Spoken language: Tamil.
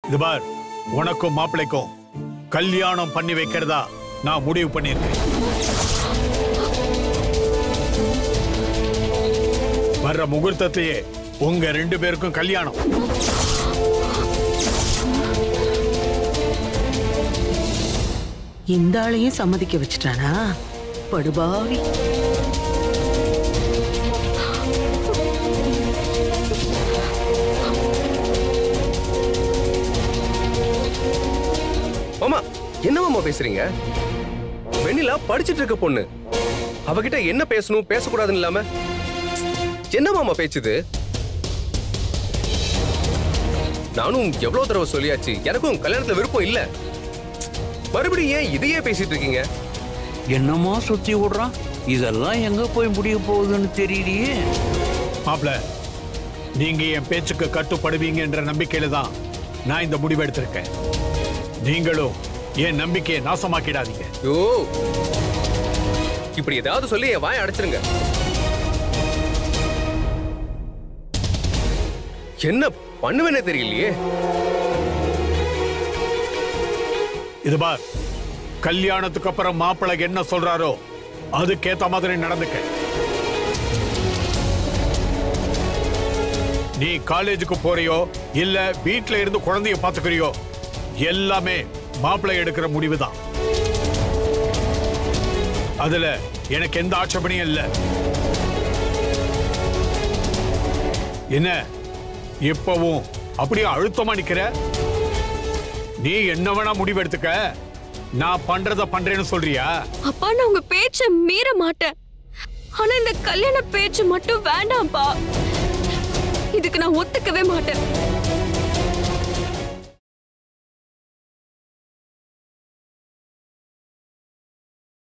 இது பார் உனக்கும் மாப்பிள்ளைக்கும் கல்யாணம் பண்ணி வைக்கிறதா நான் முடிவு பண்ணியிருக்கேன் வர்ற முகூர்த்தத்தையே உங்க ரெண்டு பேருக்கும் கல்யாணம் இந்த ஆளையும் சம்மதிக்க வச்சுட்டானா படுபாவி மாமா என்ன மாமா பேசுறீங்க வெண்ணிலா படிச்சிட்டு இருக்க பொண்ணு அவகிட்ட என்ன பேசணும் பேசக்கூடாதுன்னு இல்லாம என்ன மாமா பேச்சுது நானும் எவ்வளவு தடவை சொல்லியாச்சு எனக்கும் கல்யாணத்துல விருப்பம் இல்ல மறுபடியும் ஏன் இதையே பேசிட்டு இருக்கீங்க என்னமா சுத்தி விடுறான் இதெல்லாம் எங்க போய் முடிய போகுதுன்னு தெரியலையே மாப்பிள நீங்க என் பேச்சுக்கு கட்டுப்படுவீங்கன்ற நம்பிக்கையில தான் நான் இந்த முடிவு எடுத்திருக்கேன் நீங்களும் என் நம்பிக்கையை நாசமாக்கிடாதீங்க ஐயோ இப்படி ஏதாவது சொல்லி என் வாயை அடைச்சிருங்க என்ன பண்ணுவேனே தெரியலையே இது பார் கல்யாணத்துக்கு அப்புறம் மாப்பிள்ளை என்ன சொல்றாரோ அதுக்கேத்த மாதிரி நடந்துக்க நீ காலேஜுக்கு போறியோ இல்ல வீட்ல இருந்து குழந்தைய பாத்துக்கிறியோ எல்லாமே மாப்பிள்ளை எடுக்கிற முடிவுதான் அதுல எனக்கு எந்த ஆட்சேபனையும் இல்ல என்ன இப்பவும் அப்படியே அழுத்தமா நிக்கிற நீ என்ன வேணா முடிவு எடுத்துக்க நான் பண்றத பண்றேன்னு சொல்றியா அப்பா நான் உங்க பேச்ச மீற மாட்டேன் ஆனா இந்த கல்யாண பேச்சு மட்டும் வேண்டாம்ப்பா இதுக்கு நான் ஒத்துக்கவே மாட்டேன்